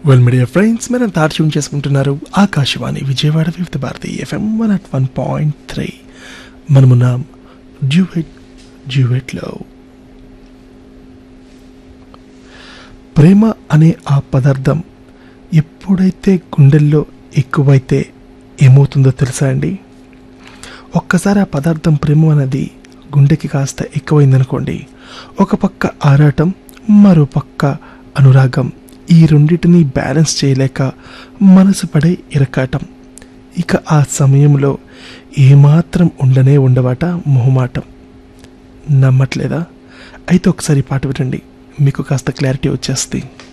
well media friends మీరు తార్చూన్ చేసుకుంటున్నారు Akashvani Vijayawada Vividh Bharati FM one at one point three మనమున్నాం డ్యూవెట్ డ్యూవెట్లో ప్రేమ అనే ఆ పదార్థం ఎప్పుడైతే గుండెల్లో ఎక్కువైతే ఏమవుతుందో తెలుసా అండి ఒక్కసారి ఆ పదార్థం ప్రేమ అనేది గుండెకి కాస్త ఎక్కువైందనుకోండి ఒక పక్క ఆరాటం మరో పక్క అనురాగం ఈ రెండింటిని బ్యాలెన్స్ చేయలేక మనసు పడే ఇరకాటం ఇక ఆ సమయంలో ఏమాత్రం ఉండనే ఉండవాట మొహమాటం నమ్మట్లేదా అయితే ఒకసారి ఈ పాట వినండి మీకు కాస్త క్లారిటీ వచ్చేస్తుంది